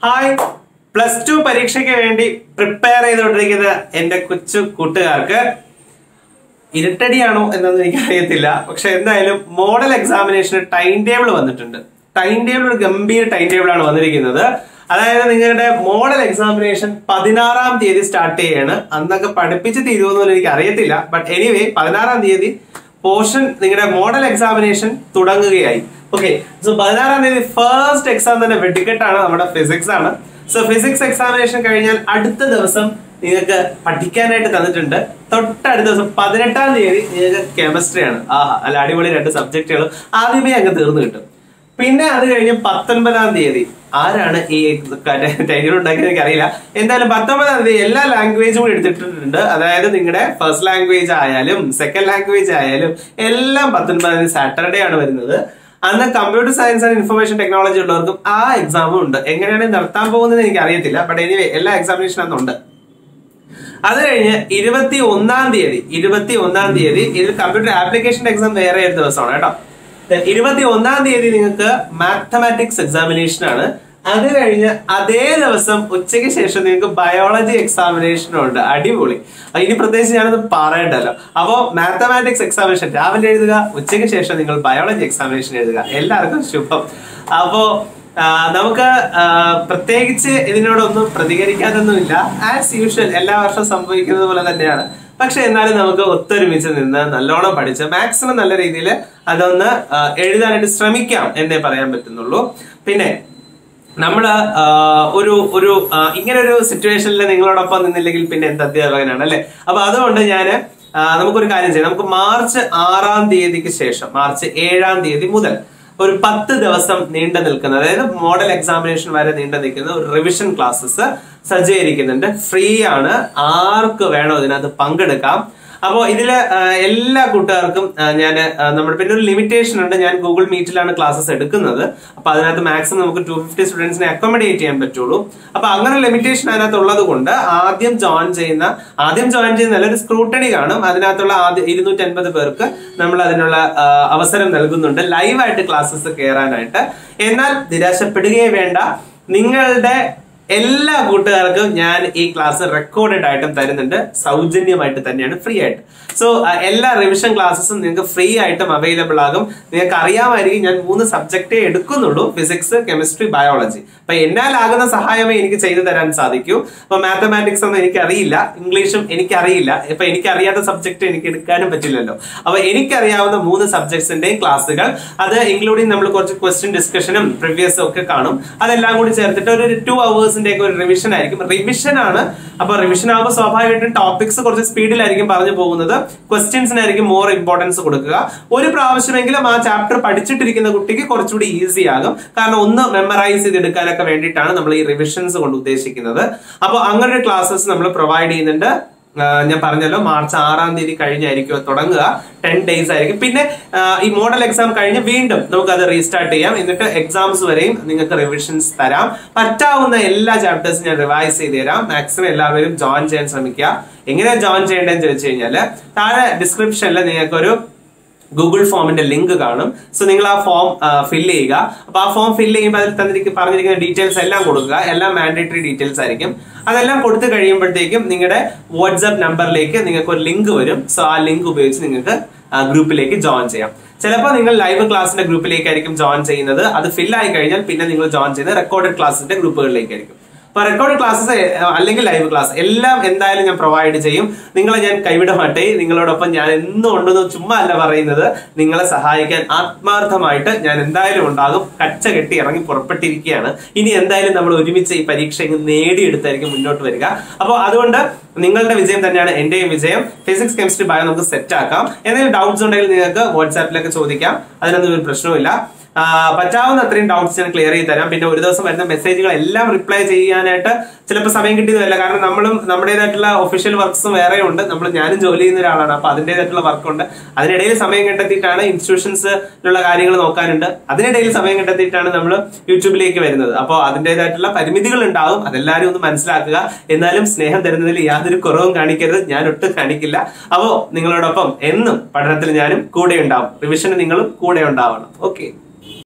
hi plus two പരീക്ഷയ്ക്ക് വേണ്ടി prepare ചെയ്തുകൊണ്ടിരിക്കുന്ന എന്റെ കൊച്ചു കൂട്ടുകാർക്ക് ഇരുട്ടടിയാണോ എന്നൊന്നും എനിക്ക് അറിയത്തില്ല പക്ഷെ എന്തായാലും മോഡൽ എക്സാമിനേഷന് ടൈം ടേബിൾ വന്നിട്ടുണ്ട് ടൈം ടേബിൾ ഒരു ഗംഭീര ടൈം ടേബിൾ ആണ് വന്നിരിക്കുന്നത് അതായത് നിങ്ങളുടെ മോഡൽ എക്സാമിനേഷൻ പതിനാറാം തീയതി സ്റ്റാർട്ട് ചെയ്യാണ് അന്നൊക്കെ പഠിപ്പിച്ച് തീരുമെന്ന് എനിക്ക് അറിയത്തില്ല ബട്ട് എനിവേ പതിനാറാം തീയതി പോർഷൻ നിങ്ങളുടെ മോഡൽ എക്സാമിനേഷൻ തുടങ്ങുകയായി ഓക്കെ സോ പതിനാറാം തീയതി ഫസ്റ്റ് എക്സാം തന്നെ വെടിക്കെട്ടാണ് നമ്മുടെ ഫിസിക്സ് ആണ് സോ ഫിസിക്സ് എക്സാമിനേഷൻ കഴിഞ്ഞാൽ അടുത്ത ദിവസം നിങ്ങൾക്ക് പഠിക്കാനായിട്ട് തന്നിട്ടുണ്ട് തൊട്ടടുത്ത ദിവസം പതിനെട്ടാം തീയതി നിങ്ങൾക്ക് കെമിസ്ട്രി ആണ് ആഹാ അല്ല അടിപൊളി രണ്ട് സബ്ജക്റ്റുകൾ ആദ്യമേ അങ്ങ് തീർന്നു കിട്ടും പിന്നെ അത് കഴിഞ്ഞ് പത്തൊൻപതാം തീയതി ആരാണ് ഈ ടൈറ്റിൽ ഉണ്ടാക്കിയത് എനിക്ക് അറിയില്ല എന്തായാലും പത്തൊമ്പതാം തീയതി എല്ലാ ലാംഗ്വേജും കൂടി എടുത്തിട്ടുണ്ട് അതായത് നിങ്ങളുടെ ഫസ്റ്റ് ലാംഗ്വേജ് ആയാലും സെക്കൻഡ് ലാംഗ്വേജ് ആയാലും എല്ലാം പത്തൊൻപതാം തീയതി സാറ്റർഡേ ആണ് വരുന്നത് അന്ന് computer science and information technology ഉള്ളവർക്കും ആ എക്സാമും ഉണ്ട് എങ്ങനെയാണ് നടത്താൻ പോകുന്നത് എനിക്ക് അറിയത്തില്ല ബട്ട് എനിവേ എല്ലാ എക്സാമിനേഷൻ അന്നുണ്ട് അത് കഴിഞ്ഞ് ഇരുപത്തി ഒന്നാം തീയതി ഇരുപത്തി ഒന്നാം തീയതി ഇതിൽ കമ്പ്യൂട്ടർ ആപ്ലിക്കേഷൻ എക്സാം വേറെ ഒരു ദിവസമാണ് കേട്ടോ ഇരുപത്തി ഒന്നാം തീയതി നിങ്ങൾക്ക് മാത്തമാറ്റിക്സ് എക്സാമിനേഷൻ ആണ് അത് കഴിഞ്ഞ് അതേ ദിവസം ഉച്ചയ്ക്ക് ശേഷം നിങ്ങൾക്ക് ബയോളജി എക്സാമിനേഷനും ഉണ്ട് അടിപൊളി ഇനി പ്രത്യേകിച്ച് ഞാനത് പറയണ്ടല്ലോ അപ്പോ മാത്തമാറ്റിക്സ് എക്സാമിനേഷൻ രാവിലെ എഴുതുക ഉച്ചയ്ക്ക് ശേഷം നിങ്ങൾ ബയോളജി എക്സാമിനേഷൻ എഴുതുക എല്ലാവർക്കും ശുഭം അപ്പോ ആ, നമുക്ക് ആ, പ്രത്യേകിച്ച് ഇതിനോടൊന്നും പ്രതികരിക്കാനൊന്നുമില്ല ആസ് യൂഷ്വൽ എല്ലാ വർഷവും സംഭവിക്കുന്നത് പോലെ തന്നെയാണ് പക്ഷെ എന്നാലും നമുക്ക് ഒത്തൊരുമിച്ച് നിന്ന് നല്ലോണം പഠിച്ച് മാക്സിമം നല്ല രീതിയിൽ അതൊന്ന് ആ, എഴുതാനായിട്ട് ശ്രമിക്കാം എന്നേ പറയാൻ പറ്റുന്നുള്ളൂ പിന്നെ നമ്മള് ആ, ഒരു ഒരു ആ, ഇങ്ങനെ ഒരു സിറ്റുവേഷനിൽ നിങ്ങളോടൊപ്പം നിന്നില്ലെങ്കിൽ പിന്നെ എന്ത് അധ്യാപകനാണ് അല്ലെ അപ്പൊ അതുകൊണ്ട് ഞാന് ആ, നമുക്കൊരു കാര്യം ചെയ്യാം നമുക്ക് മാർച്ച് ആറാം തീയതിക്ക് ശേഷം മാർച്ച് ഏഴാം തീയതി മുതൽ ഒരു പത്ത് ദിവസം നീണ്ടു നിൽക്കുന്ന അതായത് മോഡൽ എക്സാമിനേഷൻ വരെ നീണ്ടു നിൽക്കുന്ന ഒരു റിവിഷൻ ക്ലാസ്സസ് സജ്ജീകരിക്കുന്നുണ്ട് ഫ്രീ ആണ് ആർക്ക് വേണോ ഇതിനകത്ത് പങ്കെടുക്കാം അപ്പോൾ ഇതില് ആ, എല്ലാ കൂട്ടുകാർക്കും ഞാൻ നമ്മുടെ പിന്നെ ഒരു ലിമിറ്റേഷൻ ഉണ്ട് ഞാൻ ഗൂഗിൾ മീറ്റിലാണ് ക്ലാസ്സസ് എടുക്കുന്നത് അപ്പൊ അതിനകത്ത് മാക്സിമം നമുക്ക് ടു ഫിഫ്റ്റി സ്റ്റുഡൻസിനെ അക്കോമഡേറ്റ് ചെയ്യാൻ പറ്റുള്ളൂ അപ്പൊ അങ്ങനെ ലിമിറ്റേഷൻ അതിനകത്ത് ഉള്ളത് കൊണ്ട് ആദ്യം ജോയിൻ ചെയ്യുന്ന ആദ്യം ജോയിൻ ചെയ്യുന്ന നല്ലൊരു സ്ക്രൂട്ടണി കാണും അതിനകത്തുള്ള ആദ്യം ഇരുന്നൂറ്റി അൻപത് പേർക്ക് നമ്മൾ അതിനുള്ള ആ, അവസരം നൽകുന്നുണ്ട് ലൈവായിട്ട് ക്ലാസ്സസ് കയറാനായിട്ട് എന്നാൽ നിരാശപ്പെടുകയേ വേണ്ട നിങ്ങളുടെ എല്ലാ കൂട്ടുകാർക്കും ഞാൻ ഈ ക്ലാസ് റെക്കോർഡഡ് ആയിട്ടും തരുന്നുണ്ട് സൗജന്യമായിട്ട് തന്നെയാണ് ഫ്രീ ആയിട്ട് സോ എല്ലാ റിവിഷൻ ക്ലാസ്സസും നിങ്ങൾക്ക് ഫ്രീ ആയിട്ടും അവൈലബിൾ ആകും നിങ്ങൾക്ക് അറിയാമായിരിക്കും ഞാൻ മൂന്ന് സബ്ജക്റ്റേ എടുക്കുന്നുള്ളൂ ഫിസിക്സ് കെമിസ്ട്രി ബയോളജി അപ്പൊ എന്നാലാകുന്ന സഹായമേ എനിക്ക് ചെയ്തു തരാൻ സാധിക്കൂ അപ്പൊ മാത്തമാറ്റിക്സ് ഒന്നും എനിക്ക് അറിയില്ല ഇംഗ്ലീഷും എനിക്ക് അറിയില്ല ഇപ്പൊ എനിക്ക് അറിയാത്ത സബ്ജക്ട് എനിക്ക് എടുക്കാനും പറ്റില്ലല്ലോ അപ്പൊ എനിക്കറിയാവുന്ന മൂന്ന് സബ്ജക്ട്സിന്റെയും ക്ലാസ്സുകൾ അത് ഇൻക്ലൂഡിങ് നമ്മൾ കുറച്ച് ക്വസ്റ്റ്യൻ ഡിസ്കഷനും പ്രിവ്യസും ഒക്കെ കാണും അതെല്ലാം കൂടി ചേർത്തിട്ട് ഒരു ടു അവേഴ്സിന്റെ ഒക്കെ ഒരു റിവിഷൻ ആയിരിക്കും റിവിഷൻ ആണ് അപ്പൊ റിവിഷൻ ആകുമ്പോൾ സ്വാഭാവികമായിട്ടും ടോപ്പിക്സ് കുറച്ച് സ്പീഡിലായിരിക്കും പറഞ്ഞു പോകുന്നത് ക്വസ്റ്റ്യൻസിനായിരിക്കും മോർ ഇമ്പോർട്ടൻസ് കൊടുക്കുക ഒരു പ്രാവശ്യമെങ്കിലും ആ ചാപ്റ്റർ പഠിച്ചിട്ടിരിക്കുന്ന കുട്ടിക്ക് കുറച്ചുകൂടി ഈസി ആകും കാരണം ഒന്ന് മെമ്മറൈസ് ചെയ്തെടുക്കാനൊക്കെ വേണ്ടിയിട്ടാണ് നമ്മൾ ഈ റിവിഷൻസ് കൊണ്ട് ഉദ്ദേശിക്കുന്നത് അപ്പോൾ അങ്ങനെ ഒരു ക്ലാസ്സസ് നമ്മൾ പ്രൊവൈഡ് ചെയ്യുന്നുണ്ട് ആ, ഞാൻ പറഞ്ഞല്ലോ മാർച്ച് ആറാം തീയതി കഴിഞ്ഞായിരിക്കും അത് തുടങ്ങുക ടെൻ ഡേയ്സ് ആയിരിക്കും പിന്നെ ആ, ഈ മോഡൽ എക്സാം കഴിഞ്ഞ് വീണ്ടും നമുക്ക് അത് റീസ്റ്റാർട്ട് ചെയ്യാം എന്നിട്ട് എക്സാംസ് വരെയും നിങ്ങൾക്ക് റിവിഷൻസ് തരാം പറ്റാവുന്ന എല്ലാ ചാപ്റ്റേഴ്സും ഞാൻ റിവൈസ് ചെയ്ത് തരാം മാക്സിമം എല്ലാവരും ജോയിൻ ചെയ്യാൻ ശ്രമിക്കുക എങ്ങനെയാ ജോയിൻ ചെയ്യേണ്ടതെന്ന് ചോദിച്ചു കഴിഞ്ഞാൽ താഴെ ഡിസ്ക്രിപ്ഷനിൽ നിങ്ങൾക്കൊരു ഗൂഗിൾ ഫോമിന്റെ ലിങ്ക് കാണും സോ നിങ്ങൾ ആ ഫോം ഫില്ല് ചെയ്യുക അപ്പൊ ആ ഫോം ഫില്ല് ചെയ്യുമ്പോൾ അതിൽ തന്നിരിക്കുന്ന പറഞ്ഞിരിക്കുന്ന ഡീറ്റെയിൽസ് എല്ലാം കൊടുക്കുക എല്ലാം മാൻഡേറ്ററി ഡീറ്റെയിൽസ് ആയിരിക്കും അതെല്ലാം കൊടുത്തു കഴിയുമ്പോഴത്തേക്കും നിങ്ങളുടെ വാട്സ്ആപ്പ് നമ്പറിലേക്ക് നിങ്ങൾക്ക് ഒരു ലിങ്ക് വരും സോ ആ ലിങ്ക് ഉപയോഗിച്ച് നിങ്ങൾക്ക് ഗ്രൂപ്പിലേക്ക് ജോയിൻ ചെയ്യാം ചിലപ്പോൾ നിങ്ങൾ ലൈവ് ക്ലാസിന്റെ ഗ്രൂപ്പിലേക്കായിരിക്കും ജോയിൻ ചെയ്യുന്നത് അത് ഫിൽ ആയി കഴിഞ്ഞാൽ പിന്നെ നിങ്ങൾ ജോയിൻ ചെയ്യുന്നത് റെക്കോർഡഡ് ക്ലാസിന്റെ ഗ്രൂപ്പുകളിലേക്കായിരിക്കും അപ്പൊ റെക്കോർഡ് ക്ലാസ്സസ് അല്ലെങ്കിൽ ലൈവ് ക്ലാസ് എല്ലാം എന്തായാലും ഞാൻ പ്രൊവൈഡ് ചെയ്യും നിങ്ങളെ ഞാൻ കൈവിട മാട്ടേ നിങ്ങളോടൊപ്പം ഞാൻ എന്നും ഉണ്ടെന്ന് ചുമ്മാ അല്ല പറയുന്നത് നിങ്ങളെ സഹായിക്കാൻ ആത്മാർത്ഥമായിട്ട് ഞാൻ എന്തായാലും ഉണ്ടാകും കച്ച കെട്ടി ഇറങ്ങി പുറപ്പെട്ടിരിക്കുകയാണ് ഇനി എന്തായാലും നമ്മൾ ഒരുമിച്ച് ഈ പരീക്ഷ ഇങ്ങ് നേടിയെടുത്തായിരിക്കും മുന്നോട്ട് വരിക അപ്പോൾ അതുകൊണ്ട് നിങ്ങളുടെ വിജയം തന്നെയാണ് എന്റെയും വിജയം ഫിസിക്സ് കെമിസ്ട്രി ബയോ നമുക്ക് സെറ്റ് ആക്കാം എന്തെങ്കിലും ഡൗട്ട്സ് ഉണ്ടെങ്കിൽ നിങ്ങൾക്ക് വാട്സാപ്പിലൊക്കെ ചോദിക്കാം അതിനൊന്നും ഒരു പ്രശ്നവുമില്ല ആ, പറ്റാവുന്ന അത്രയും ഡൗട്ട്സ് ഞാൻ ക്ലിയർ ചെയ്ത് തരാം പിന്നെ ഒരു ദിവസം വരുന്ന മെസ്സേജുകൾ എല്ലാം റിപ്ലൈ ചെയ്യാനായിട്ട് ചിലപ്പോൾ സമയം കിട്ടിയതല്ല കാരണം നമ്മളും നമ്മുടേതായിട്ടുള്ള ഒഫീഷ്യൽ വർക്ക്സും വേറെ ഉണ്ട് നമ്മൾ ഞാനും ജോലി ചെയ്യുന്ന ഒരാളാണ് അപ്പൊ അതിൻ്റെതായിട്ടുള്ള വർക്കുണ്ട് അതിനിടയിൽ സമയം കണ്ടെത്തിയിട്ടാണ് ഇൻസ്റ്റിറ്റ്യൂഷൻസിലുള്ള കാര്യങ്ങൾ നോക്കാനുണ്ട് അതിനിടയിൽ സമയം കണ്ടെത്തിയിട്ടാണ് നമ്മൾ യൂട്യൂബിലേക്ക് വരുന്നത് അപ്പോൾ അതിൻ്റെതായിട്ടുള്ള പരിമിതികൾ ഉണ്ടാവും അതെല്ലാവരും ഒന്ന് മനസ്സിലാക്കുക എന്നാലും സ്നേഹം തരുന്നതിൽ യാതൊരു കുറവും കാണിക്കരുത് ഞാൻ ഒട്ടും കാണിക്കില്ല അപ്പോൾ നിങ്ങളോടൊപ്പം എന്നും പഠനത്തിൽ ഞാനും കൂടെ ഉണ്ടാവും റിവിഷന് നിങ്ങളും കൂടെ ഉണ്ടാവണം ഓക്കെ